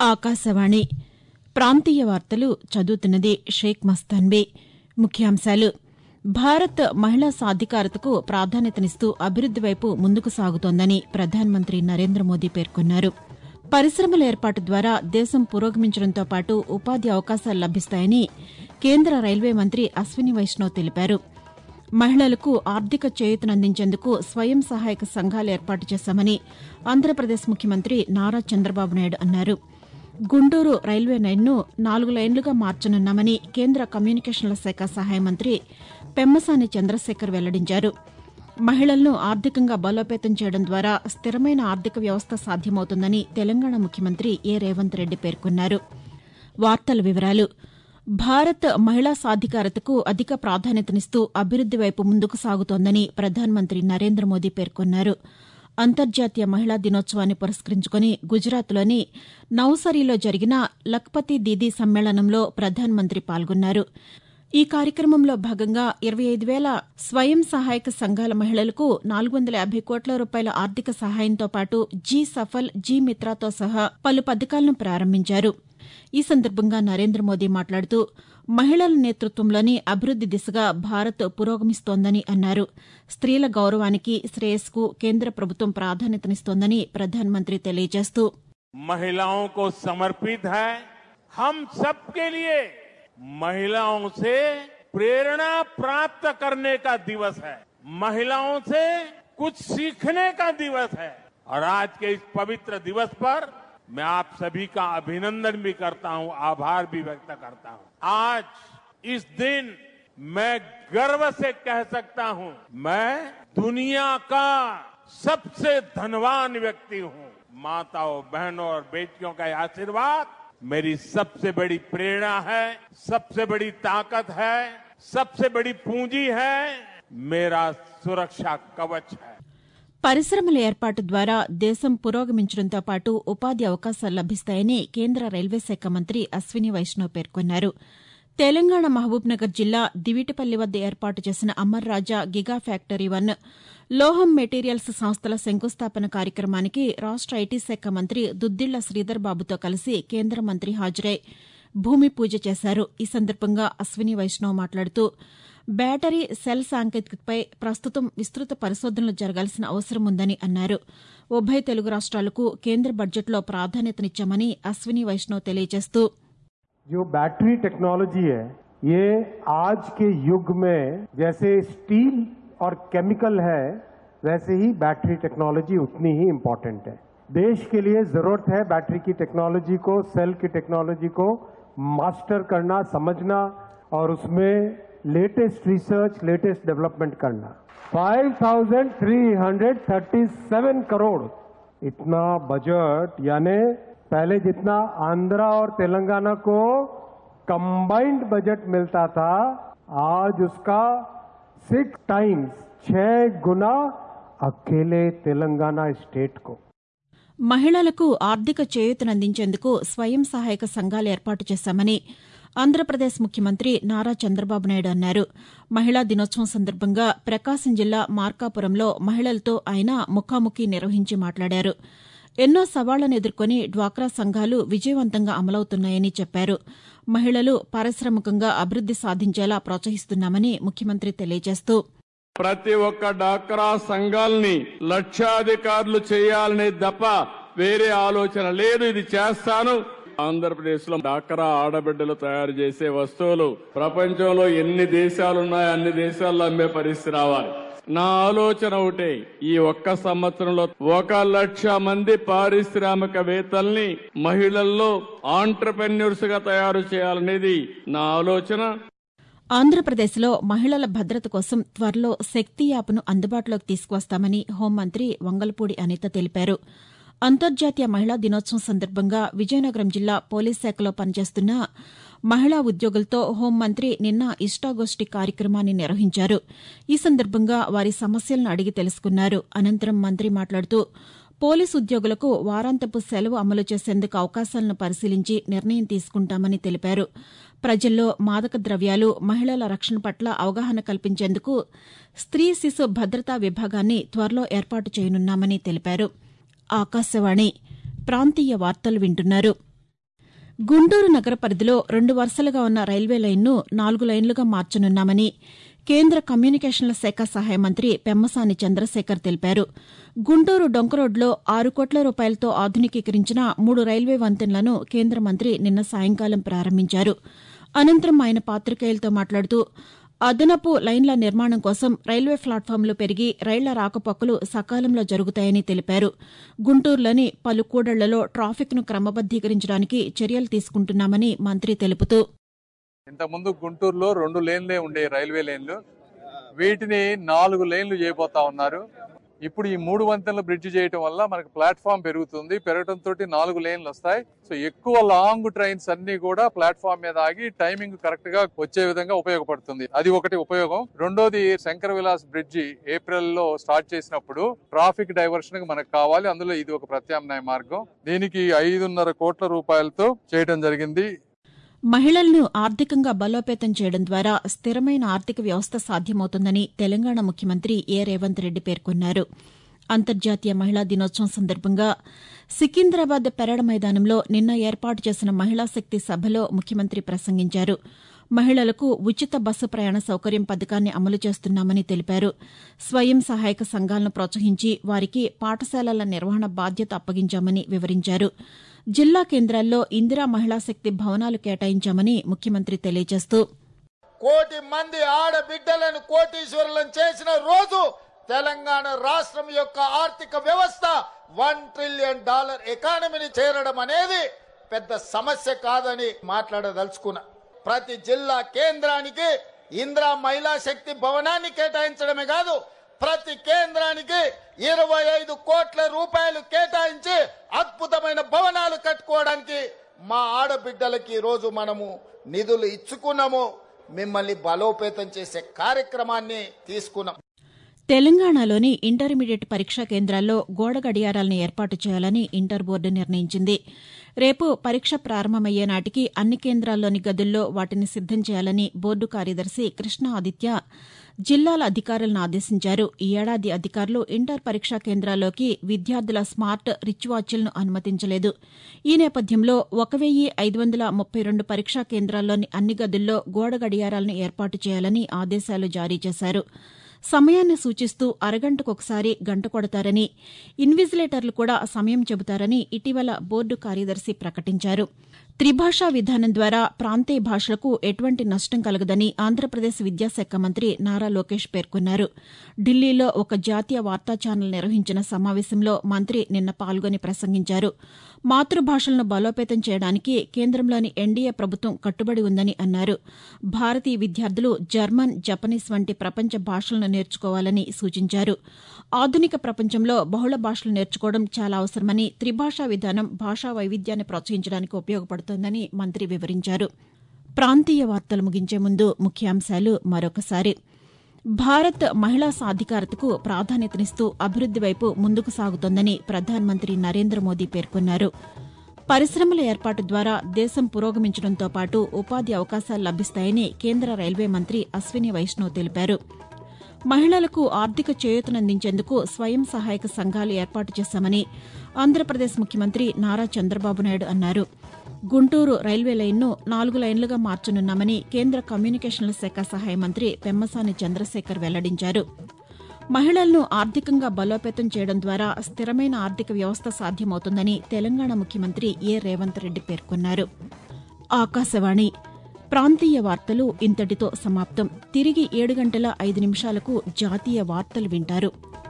ఆకాశవాణి ప్రాంతీయ వార్తలు చదువుతున్నది షేక్ మస్తాన్బీ ముఖ్యాంశాలు భారత్ మహిళా సాధికారతకు ప్రాధాన్యతనిస్తూ అభివృద్ది వైపు ముందుకు సాగుతోందని ప్రధానమంత్రి నరేంద్ర మోదీ పేర్కొన్నారు పరిశ్రమల ఏర్పాటు ద్వారా దేశం పురోగమించడంతో పాటు ఉపాధి అవకాశాలు లభిస్తాయని కేంద్ర రైల్వే మంత్రి అశ్విని వైష్ణవ్ తెలిపారు మహిళలకు ఆర్థిక చేయూతనందించేందుకు స్వయం సహాయక సంఘాలు ఏర్పాటు చేశామని ఆంధ్రప్రదేశ్ ముఖ్యమంత్రి నారా చంద్రబాబు నాయుడు అన్నారు గుంటూరు రైల్వే లైన్ను నాలుగు లైన్లుగా మార్చనున్నామని కేంద్ర కమ్యూనికేషన్ల శాఖ సహాయ మంత్రి పెమ్మసాని చంద్రశేఖర్ వెల్లడించారు మహిళలను ఆర్థికంగా బలోపేతం చేయడం ద్వారా స్థిరమైన ఆర్థిక వ్యవస్థ సాధ్యమవుతుందని తెలంగాణ ముఖ్యమంత్రి ఏ రేవంత్ రెడ్డి పేర్కొన్నారు వార్తల వివరాలు భారత్ మహిళా సాధికారతకు అధిక ప్రాధాన్యతనిస్తూ అభివృద్ది వైపు ముందుకు సాగుతోందని ప్రధానమంత్రి నరేంద్ర మోదీ పేర్కొన్నారు అంతర్జాతీయ మహిళా దినోత్సవాన్ని పురస్కరించుకుని గుజరాత్లోని నవ్సరీలో జరిగిన లఖ్పతి దీదీ సమ్మేళనంలో ప్రధానమంత్రి పాల్గొన్నారు ఈ కార్యక్రమంలో భాగంగా ఇరవై ఐదు వేల స్వయం సహాయక సంఘాల మహిళలకు నాలుగు వందల యాభై కోట్ల రూపాయల ఆర్థిక సహాయంతో పాటు జీ సఫల్ జీ మిత్రాతో సహా పలు పథకాలను ప్రారంభించారు ఈ సందర్భంగా నరేంద్ర మోదీ మాట్లాడుతూ మహిళల నేతృత్వంలోని అభివృద్ది దిశగా భారత్ పురోగమిస్తోందని అన్నారు స్త్రీల గౌరవానికి శ్రేయస్కు కేంద్ర ప్రభుత్వం ప్రాధాన్యతనిస్తోందని ప్రధానమంత్రి తెలియజేస్తూ महिलाओं को समर्पित है हम सबके लिए महिलाओं से प्रेरणा प्राप्त करने का दिवस है महिलाओं से कुछ सीखने का दिवस है और आज के इस पवित्र दिवस पर मैं आप सभी का अभिनंदन भी करता हूं आभार भी व्यक्त करता हूं आज इस दिन मैं गर्व से कह सकता हूं मैं दुनिया का सबसे धनवान व्यक्ति हूं माताओं बहनों और बेटियों का यह आशीर्वाद मेरी सबसे बड़ी प्रेरणा है सबसे बड़ी ताकत है सबसे बड़ी पूंजी है मेरा सुरक्षा कवच है పరిశ్రమల ఏర్పాటు ద్వారా దేశం పురోగమించడంతో పాటు ఉపాధి అవకాశాలు లభిస్తాయని కేంద్ర రైల్వే శాఖ మంత్రి అశ్విని వైష్ణవ్ పేర్కొన్నారు తెలంగాణ మహబూబ్నగర్ జిల్లా దివిటిపల్లి వద్ద ఏర్పాటు చేసిన Amara Raja giga factory one Loham materials సంస్థల శంకుస్థాపన కార్యక్రమానికి రాష్ట ఐటీ శాఖ మంత్రి దుద్దిళ్ల శ్రీధర్ బాబుతో కలిసి కేంద్ర మంత్రి హాజరై భూమి పూజ చేశారు ఈ సందర్భంగా అశ్విని వైష్ణవ్ మాట్లాడుతూ బ్యాటరీ సెల్ సాంకేతికతపై ప్రస్తుతం విస్తృత పరిశోధనలు జరగాల్సిన అవసరం ఉందని అన్నారు ఉభయ తెలుగు రాష్ట్రాలకు కేంద్ర బడ్జెట్లో ప్రాధాన్యతనిచ్చామని అశ్విని వైష్ణవ్ తెలియజేస్తూ जो बैटरी टेक्नोलॉजी है ये आज के युग में जैसे स्टील और केमिकल है वैसे ही बैटरी टेक्नोलॉजी उतनी ही इम्पोर्टेंट है देश के लिए जरूरत है बैटरी की टेक्नोलॉजी को सेल की टेक्नोलॉजी को मास्टर करना समझना और उसमें लेटेस्ट रिसर्च लेटेस्ट डेवलपमेंट करना 5,337 करोड़ इतना बजट यानी पहले जितना आंध्रा और तेलंगाना को कंबाइंड बजट मिलता था आज उसका सिक्स टाइम्स छह गुना अकेले तेलंगाना स्टेट को మహిళలకు ఆర్థిక చేయూతనందించేందుకు స్వయం సహాయక సంఘాలు ఏర్పాటు చేశామని ఆంధ్రప్రదేశ్ ముఖ్యమంత్రి నారా చంద్రబాబు నాయుడు అన్నారు మహిళా దినోత్సవం సందర్భంగా ప్రకాశం జిల్లా మార్కాపురంలో మహిళలతో ఆయన ముఖాముఖి నిర్వహించి మాట్లాడారు ఎన్నో సవాళ్లను ఎదుర్కొని డ్వాక్రా సంఘాలు విజయవంతంగా అమలవుతున్నాయని చెప్పారు మహిళలు పారిశ్రామికంగా అభివృద్ది సాధించేలా ప్రోత్సహిస్తున్నామని ముఖ్యమంత్రి తెలియజేస్తూ ప్రతి ఒక్క డాక్రా సంఘాలని లక్షాధికారులు చేయాలనే తప్ప వేరే ఆలోచన లేదు ఇది చేస్తాను ఆంధ్రప్రదేశ్ లో డాక్రా ఆడబిడ్డలు తయారు చేసే వస్తువులు ప్రపంచంలో ఎన్ని దేశాలున్నాయో అన్ని దేశాల్లో అమ్మే పరిస్థితి రావాలి నా ఆలోచన ఒకటే ఈ ఒక్క సంవత్సరంలో ఒక లక్ష మంది పారిశ్రామికవేత్తల్ని మహిళల్లో ఆంటర్ప్రెన్యూర్స్ గా తయారు చేయాలనేది నా ఆలోచన ఆంధ్రప్రదేశ్లో మహిళల భద్రత కోసం త్వరలో శక్తి యాప్ను అందుబాటులోకి తీసుకువస్తామని హోంమంత్రి వంగల్పూడి అనిత తెలిపారు అంతర్జాతీయ మహిళా దినోత్సవం సందర్భంగా విజయనగరం జిల్లా పోలీస్ శాఖలో పనిచేస్తున్న మహిళా ఉద్యోగులతో హోంమంత్రి నిన్న ఇష్టాగోష్ఠి కార్యక్రమాన్ని నిర్వహించారు ఈ సందర్భంగా వారి సమస్యలను అడిగి తెలుసుకున్నారు అనంతరం మంత్రి మాట్లాడుతూ పోలీసు ఉద్యోగులకు వారాంతపు సెలవు అమలు చేసేందుకు అవకాశాలను పరిశీలించి నిర్ణయం తీసుకుంటామని తెలిపారు ప్రజల్లో మాదక ద్రవ్యాలు మహిళల రక్షణ పట్ల అవగాహన కల్పించేందుకు స్త్రీ శిశు భద్రతా విభాగాన్ని త్వరలో ఏర్పాటు చేయనున్నామని తెలిపారు ఆకాశవాణి ప్రాంతీయ వార్తలు వింటున్నారు గుంటూరు నగర పరిధిలో రెండు వరుసలుగా ఉన్న రైల్వే లైన్ను నాలుగు లైన్లుగా మార్చనున్నామని కేంద్ర కమ్యూనికేషన్ల శాఖ సహాయ మంత్రి పెమ్మసాని చంద్రశేఖర్ తెలిపారు గుంటూరు డొంకరోడ్లో ఆరు కోట్ల రూపాయలతో ఆధునికీకరించిన మూడు రైల్వే వంతెనలను కేంద్ర మంత్రి నిన్న సాయంకాలం ప్రారంభించారు అనంతరం ఆయన పాతికేయులతో మాట్లాడుతూ అదనపు లైన్ల నిర్మాణం కోసం రైల్వే ప్లాట్ఫామ్లు పెరిగి రైళ్ల రాకపోకలు సకాలంలో జరుగుతాయని తెలిపారు గుంటూరులోని పలు కూడళ్లలో ట్రాఫిక్ను క్రమబద్దీకరించడానికి చర్యలు తీసుకుంటున్నామని మంత్రి తెలుపుతూ ఇంతకుముందు గుంటూరులో రెండు లేన్లే ఉండే రైల్వే లేన్లు వీటిని నాలుగు లేన్లు చేయబోతా ఉన్నారు ఇప్పుడు ఈ మూడు వంతెనలు బ్రిడ్జ్ చేయడం వల్ల మనకి ప్లాట్ఫామ్ పెరుగుతుంది పెరగడంతో నాలుగు లేన్లు వస్తాయి సో ఎక్కువ లాంగ్ ట్రైన్స్ అన్ని కూడా ప్లాట్ఫామ్ మీద ఆగి టైమింగ్ కరెక్ట్ గా వచ్చే విధంగా ఉపయోగపడుతుంది అది ఒకటి ఉపయోగం రెండోది శంకర విలాస్ బ్రిడ్జి ఏప్రిల్ లో స్టార్ట్ చేసినప్పుడు ట్రాఫిక్ డైవర్షన్ మనకు కావాలి అందులో ఇది ఒక ప్రత్యామ్నాయ మార్గం దీనికి ఐదున్నర కోట్ల రూపాయలతో చేయడం జరిగింది మహిళలను ఆర్థికంగా బలోపేతం చేయడం ద్వారా స్థిరమైన ఆర్థిక వ్యవస్థ సాధ్యమవుతుందని తెలంగాణ ముఖ్యమంత్రి ఏ రేవంత్ రెడ్డి పేర్కొన్నారు అంతర్జాతీయ మహిళా దినోత్సవం సందర్భంగా సికింద్రాబాద్ పెరడ మైదానంలో నిన్న ఏర్పాటు చేసిన మహిళా శక్తి సభలో ముఖ్యమంత్రి ప్రసంగించారు మహిళలకు ఉచిత బస్సు ప్రయాణ సౌకర్యం పథకాన్ని అమలు చేస్తున్నామని తెలిపారు స్వయం సహాయక సంఘాలను ప్రోత్సహించి వారికి పాఠశాలల నిర్వహణ బాధ్యత అప్పగించామని వివరించారు జిల్లా కేంద్రాల్లో ఇందిరా మహిళా శక్తి భవనాలు కేటాయించామని ముఖ్యమంత్రి తెలియజేస్తూ కోటి మంది ఆడబిడ్డలను కోటీశ్వరులను చేసిన రోజు తెలంగాణ రాష్ట్రం యొక్క ఆర్థిక వ్యవస్థ వన్ ట్రిలియన్ డాలర్ ఎకానమీని చేరడం అనేది పెద్ద సమస్య కాదని మాట్లాడదలుచుకున్నా ప్రతి జిల్లా కేంద్రానికి ఇందిరా మహిళా శక్తి భవనాన్ని కేటాయించడమే కాదు ప్రతి కేంద్రానికి ఇరవై ఐదు కోట్ల రూపాయలు కేటాయించి అద్భుతమైన భవనాలు కట్టుకోవడానికి మా ఆడబిడ్డలకి ఈ రోజు మనము నిధులు ఇచ్చుకున్నాము మిమ్మల్ని బలోపేతం చేసే కార్యక్రమాన్ని తీసుకున్నాం తెలంగాణలోని ఇంటర్మీడియట్ పరీక్షా కేంద్రాల్లో గోడ గడియారాలను ఏర్పాటు చేయాలని ఇంటర్ బోర్డు నిర్ణయించింది రేపు పరీక్ష ప్రారంభమయ్యే నాటికి అన్ని కేంద్రాల్లోని గదుల్లో వాటిని సిద్దం చేయాలని బోర్డు కార్యదర్శి కృష్ణ ఆదిత్య జిల్లాల అధికారులను ఆదేశించారు ఈ ఏడాది అధికారులు ఇంటర్ పరీక్షా కేంద్రాల్లోకి విద్యార్థుల స్మార్ట్ రిచ్ వాచ్లను అనుమతించలేదు ఈ నేపథ్యంలో ఒక వెయ్యి ఐదు వందల ముప్పై రెండు పరీక్షా కేంద్రాల్లోని అన్ని గదుల్లో గోడ గడియారాలను ఏర్పాటు చేయాలని ఆదేశాలు జారీ చేశారు సమయాన్ని సూచిస్తూ అరగంటకొకసారి గంట కొడతారని ఇన్విజిలేటర్లు కూడా సమయం చెబుతారని ఇటీవల బోర్డు కార్యదర్శి ప్రకటించారు త్రిభాషా విధానం ద్వారా ప్రాంతీయ భాషలకు ఎటువంటి నష్టం కలగదని ఆంధ్రప్రదేశ్ విద్యాశాఖ మంత్రి నారా లోకేష్ పేర్కొన్నారు ఢిల్లీలో ఒక జాతీయ వార్తా ఛానల్ నిర్వహించిన సమావేశంలో మంత్రి నిన్న పాల్గొని ప్రసంగించారు మాతృభాషలను బలోపేతం చేయడానికి కేంద్రంలోని ఎన్డీఏ ప్రభుత్వం కట్టుబడి ఉందని అన్నారు భారతీయ విద్యార్థులు జర్మన్ జపనీస్ వంటి ప్రపంచ భాషలను నేర్చుకోవాలని సూచించారు ఆధునిక ప్రపంచంలో బహుళ భాషలు నేర్చుకోవడం చాలా అవసరమని త్రిభాషా విధానం భాషా వైవిధ్యాన్ని ప్రోత్సహించడానికి ఉపయోగపడుతోందని మంత్రి వివరించారు ప్రాంతీయ వార్తలు ముగించే ముందు ముఖ్యాంశాలు మరొకసారి భారత్ మహిళా సాధికారతకు ప్రాధాన్యతనిస్తూ అభివృద్ది వైపు ముందుకు సాగుతోందని ప్రధానమంత్రి నరేంద్ర మోదీ పేర్కొన్నారు పరిశ్రమల ఏర్పాటు ద్వారా దేశం పురోగమించడంతో పాటు ఉపాధి అవకాశాలు లభిస్తాయని కేంద్ర రైల్వే మంత్రి అశ్విని వైష్ణవ్ తెలిపారు మహిళలకు ఆర్థిక చేయూతనందించేందుకు స్వయం సహాయక సంఘాలు ఏర్పాటు చేశామని ఆంధ్రప్రదేశ్ ముఖ్యమంత్రి నారా చంద్రబాబు నాయుడు అన్నారు గుంటూరు రైల్వే లైన్ను నాలుగు లైన్లుగా మార్చనున్నామని కేంద్ర కమ్యూనికేషన్ల శాఖ సహాయ మంత్రి పెమ్మసాని చంద్రశేఖర్ వెల్లడించారు మహిళలను ఆర్థికంగా బలోపేతం చేయడం ద్వారా స్థిరమైన ఆర్థిక వ్యవస్థ సాధ్యమవుతుందని తెలంగాణ ముఖ్యమంత్రి ఏ రేవంత్ రెడ్డి పేర్కొన్నారు ఆకాశవాణి ప్రాంతీయ వార్తలు ఇంతటితో సమాప్తం తిరిగి ఏడు గంటల ఐదు నిమిషాలకు జాతీయ వార్తలు వింటారు